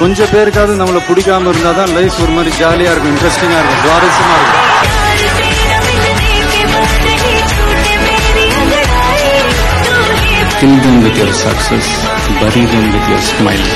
கொஞ்சம் பேருக்காவது நம்மளை பிடிக்காம இருந்தால் தான் லைஃப் ஒரு மாதிரி ஜாலியாக இருக்கும் இன்ட்ரெஸ்டிங்காக இருக்கும் சுவாரஸ்யமாக இருக்கும் Kill them with your success, bury them with your smile.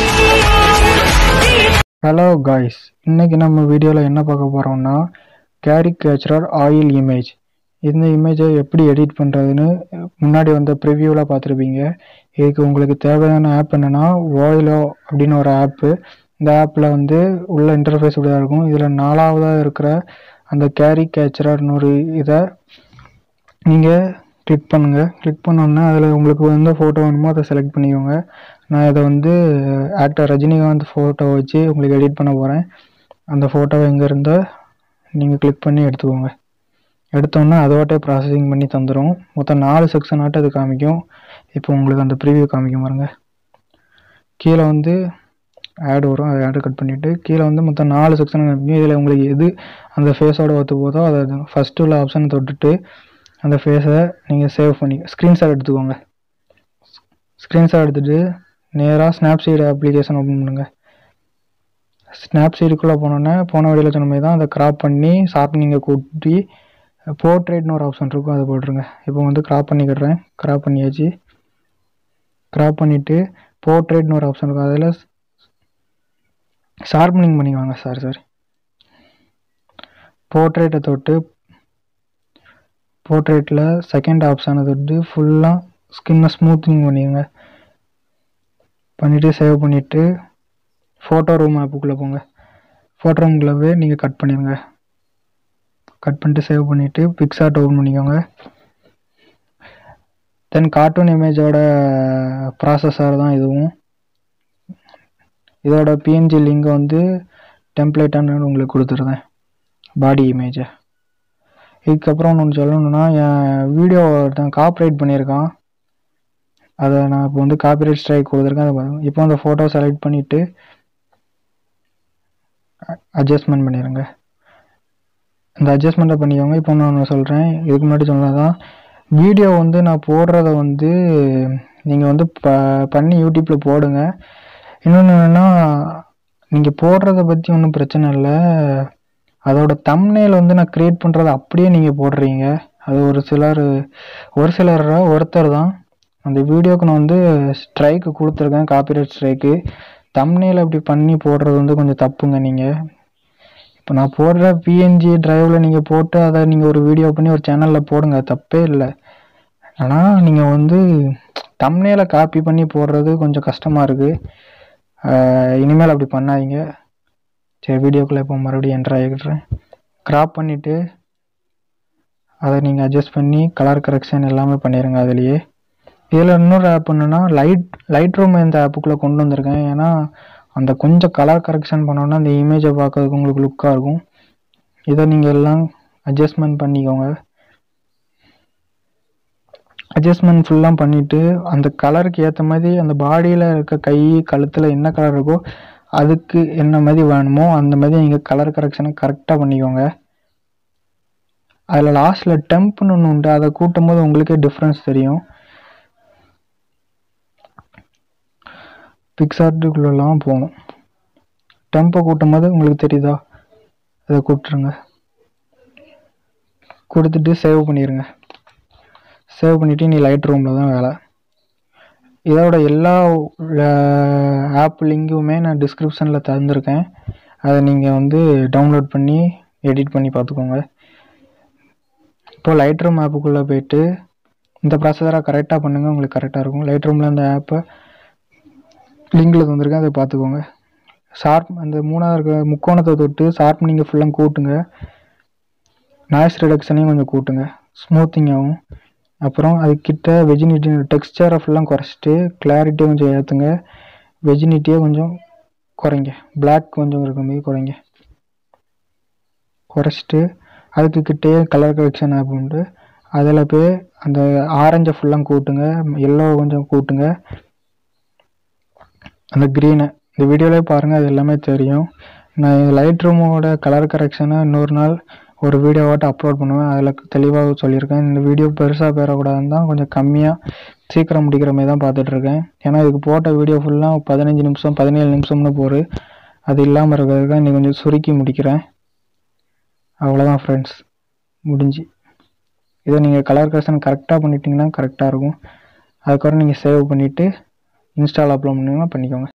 Hello guys இன்னைக்கு நம்ம வீடியோவில் என்ன பார்க்க போகிறோம்னா கேரிகேச்சரர் ஆயில் இமேஜ் இந்த இமேஜை எப்படி எடிட் பண்ணுறதுன்னு முன்னாடி வந்த ப்ரிவியூவில் பார்த்துருப்பீங்க இதுக்கு உங்களுக்கு தேவையான ஆப் என்னென்னா வாயிலோ அப்படின்னு ஒரு ஆப்பு இந்த ஆப்பில் வந்து உள்ள இன்டர்ஃபேஸ் இப்படி தான் இருக்கும் இதில் நாலாவதாக இருக்கிற அந்த கேரி கேச்சரர்னு ஒரு இதை நீங்கள் கிளிக் பண்ணுங்கள் கிளிக் பண்ணோன்னே அதில் உங்களுக்கு எந்த ஃபோட்டோ வேணுமோ அதை செலக்ட் பண்ணிக்கோங்க நான் இதை வந்து ஆக்டர் ரஜினிகாந்த் ஃபோட்டோ வச்சு உங்களுக்கு எடிட் பண்ண போகிறேன் அந்த ஃபோட்டோவை எங்கே இருந்தோ நீங்கள் கிளிக் பண்ணி எடுத்துக்கோங்க எடுத்தோன்னே அதோட்டே ப்ராசஸிங் பண்ணி தந்துடும் மொத்தம் நாலு செக்ஷன் ஆட்டு அது காமிக்கும் இப்போ உங்களுக்கு அந்த ப்ரீவியூ காமிக்கும் பாருங்க கீழே வந்து ஆட் வரும் அதை ஆடு கட் பண்ணிவிட்டு கீழே வந்து மொத்தம் நாலு செக்ஷன் காமிக்கும் இதில் உங்களுக்கு எது அந்த ஃபேஸோட ஒத்து போதோ அதை ஃபஸ்ட்டு உள்ள ஆப்ஷனை தொட்டுட்டு அந்த ஃபேஸை நீங்கள் சேவ் பண்ணி ஸ்க்ரீன்ஷாட் எடுத்துக்கோங்க ஸ்க்ரீன்ஷாட் எடுத்துகிட்டு நேராக ஸ்னாப்சீட் அப்ளிகேஷன் ஓப்பன் பண்ணுங்கள் ஸ்னாப்சீடுக்குள்ளே போனோன்னே போன வழியில் சொன்ன மாதிரி தான் அதை கிராப் பண்ணி ஷார்ப்னிங்கை கூட்டி போர்ட்ரேட்னு ஒரு ஆப்ஷன் இருக்கும் அதை போட்டுருங்க இப்போ வந்து கிராப் பண்ணிக்கிடுறேன் கிராப் பண்ணியாச்சு கிராப் பண்ணிவிட்டு போர்ட்ரேட்னு ஒரு ஆப்ஷன் இருக்கும் அதில் ஷார்ப்னிங் பண்ணிக்குவாங்க சார் சார் போர்ட்ரேட்டை தொட்டு போர்ட்ரேட்டில் செகண்ட் ஆப்ஷனை தொட்டு ஃபுல்லாக ஸ்கின்னை ஸ்மூத்திங் பண்ணிடுங்க பண்ணிவிட்டு சேவ் பண்ணிவிட்டு ஃபோட்டோ ரூம் ஆப்புக்குள்ளே போங்க ஃபோட்டோ ரூம்குள்ளே போய் நீங்கள் கட் பண்ணிடுங்க கட் பண்ணிட்டு சேவ் பண்ணிவிட்டு பிக்சார்ட் ஓப்பன் பண்ணிக்கோங்க தென் கார்ட்டூன் இமேஜோட ப்ராசஸர் தான் இதுவும் இதோட பிஎன்ஜி லிங்கை வந்து டெம்ப்ளேட்டானு உங்களுக்கு கொடுத்துருந்தேன் பாடி இமேஜை இதுக்கப்புறம் ஒன்று சொல்லணும்னா என் வீடியோ ஒருத்தன் காப்ரேட் பண்ணியிருக்கான் அதை நான் இப்போ வந்து காப்பிரைட் ஸ்ட்ரைக் கொடுத்துருக்கேன் அதை பாருங்க. இப்போ அந்த ஃபோட்டோ செலக்ட் பண்ணிவிட்டு அட்ஜஸ்ட்மெண்ட் பண்ணிடுங்க இந்த அட்ஜஸ்ட்மெண்ட்டை பண்ணிக்கோங்க இப்போ நான் ஒன்று சொல்கிறேன் இதுக்கு முன்னாடி சொன்னதான் வீடியோ வந்து நான் போடுறத வந்து நீங்கள் வந்து ப பண்ணி யூடியூப்பில் போடுங்க இன்னொன்று என்னென்னா நீங்கள் போடுறத பற்றி ஒன்றும் பிரச்சனை இல்லை அதோட தம்னேல் வந்து நான் க்ரியேட் பண்ணுறத அப்படியே நீங்கள் போடுறீங்க அது ஒரு சிலர் ஒரு சிலர் ஒருத்தர் தான் அந்த வீடியோக்கு நான் வந்து ஸ்ட்ரைக்கு கொடுத்துருக்கேன் காப்பிரைட் ஸ்ட்ரைக்கு தம்னேல் அப்படி பண்ணி போடுறது வந்து கொஞ்சம் தப்புங்க நீங்கள் இப்போ நான் போடுற பிஎன்ஜி டிரைவில் நீங்கள் போட்டு அதை நீங்கள் ஒரு வீடியோ பண்ணி ஒரு சேனலில் போடுங்க தப்பே இல்லை ஆனால் நீங்கள் வந்து தம்னேல காப்பி பண்ணி போடுறது கொஞ்சம் கஷ்டமாக இருக்குது இனிமேல் அப்படி பண்ணாதீங்க சரி வீடியோக்குள்ளே இப்போ மறுபடியும் என்ட்ரு ஆகிக்கிறேன் க்ராப் பண்ணிவிட்டு அதை நீங்கள் அட்ஜஸ்ட் பண்ணி கலர் கரெக்ஷன் எல்லாமே பண்ணிடுங்க அதுலேயே இதில் இன்னொரு ஆப் என்னென்னா லைட் லைட் ரூம் இந்த ஆப்புக்குள்ளே கொண்டு வந்திருக்கேன் ஏன்னா அந்த கொஞ்சம் கலர் கரெக்ஷன் பண்ணோன்னா அந்த இமேஜை பார்க்கறதுக்கு உங்களுக்கு லுக்காக இருக்கும் இதை நீங்கள் எல்லாம் அட்ஜஸ்ட்மெண்ட் பண்ணிக்கோங்க அட்ஜஸ்ட்மெண்ட் ஃபுல்லாக பண்ணிவிட்டு அந்த கலருக்கு ஏற்ற மாதிரி அந்த பாடியில் இருக்க கை கழுத்தில் என்ன கலர் இருக்கோ அதுக்கு என்ன மாதிரி வேணுமோ அந்த மாதிரி நீங்கள் கலர் கரெக்ஷனை கரெக்டாக பண்ணிக்கோங்க அதில் லாஸ்ட்டில் டெம்ப்னு ஒன்று உண்டு அதை கூட்டும் போது உங்களுக்கே டிஃப்ரென்ஸ் தெரியும் பிக்சார்ட்டுக்குள்ளெல்லாம் போகணும் டெம்போ கூட்டும் போது உங்களுக்கு தெரியுதா அதை கூப்பிட்ருங்க கொடுத்துட்டு சேவ் பண்ணிடுங்க சேவ் பண்ணிவிட்டு நீ லைட் ரூமில் தான் வேலை இதோட எல்லா ஆப் லிங்க்குமே நான் டிஸ்கிரிப்ஷனில் தந்திருக்கேன் அதை நீங்கள் வந்து டவுன்லோட் பண்ணி எடிட் பண்ணி பார்த்துக்கோங்க இப்போ லைட் ரூம் ஆப்புக்குள்ளே போயிட்டு இந்த ப்ராசஸராக கரெக்டாக பண்ணுங்கள் உங்களுக்கு கரெக்டாக இருக்கும் லைட் ரூமில் அந்த ஆப்பை லிங்கில் தந்திருக்கேன் அதை பார்த்துக்கோங்க ஷார்ப் அந்த மூணாவது இருக்க முக்கோணத்தை தொட்டு ஷார்ப் நீங்கள் ஃபுல்லாக கூட்டுங்க நாய்ஸ் ரிடக்ஷனையும் கொஞ்சம் கூட்டுங்க ஸ்மூத்திங் ஆகும் அப்புறம் அதுக்கிட்ட வெஜினிட்டி டெக்ஸ்டரை ஃபுல்லாக குறைச்சிட்டு கிளாரிட்டியை கொஞ்சம் ஏற்றுங்க வெஜினிட்டியை கொஞ்சம் குறைங்க Black கொஞ்சம் இருக்க மாதிரி குறைங்க குறைச்சிட்டு அதுக்கு கிட்டே கலர் கரெக்ஷன் ஆப் உண்டு அதில் போய் அந்த ஆரஞ்சை ஃபுல்லாக கூட்டுங்க எல்லோ கொஞ்சம் கூட்டுங்க அந்த க்ரீனை இந்த வீடியோவிலே பாருங்கள் அது எல்லாமே தெரியும் நான் லைட் ரூமோட கலர் கரெக்ஷனை இன்னொரு நாள் ஒரு வீடியோவாட்ட அப்லோட் பண்ணுவேன் அதில் தெளிவாக சொல்லியிருக்கேன் இந்த வீடியோ பெருசாக பெறக்கூடாதுன்னு தான் கொஞ்சம் கம்மியாக சீக்கிரம் முடிக்கிற மாதிரி தான் பார்த்துட்ருக்கேன் ஏன்னா இதுக்கு போட்ட வீடியோ ஃபுல்லாக பதினஞ்சு நிமிஷம் பதினேழு நிமிஷம்னு போகுது அது இல்லாமல் இருக்கிறது தான் இன்னைக்கு கொஞ்சம் சுருக்கி முடிக்கிறேன் அவ்வளோதான் ஃப்ரெண்ட்ஸ் முடிஞ்சு இதை நீங்கள் கலர் கரெக்ஷன் கரெக்டாக பண்ணிட்டீங்கன்னா கரெக்டாக இருக்கும் அதுக்கப்புறம் நீங்கள் சேவ் பண்ணிவிட்டு இன்ஸ்டால் அப்லோட் பண்ணிங்கன்னா பண்ணிக்கோங்க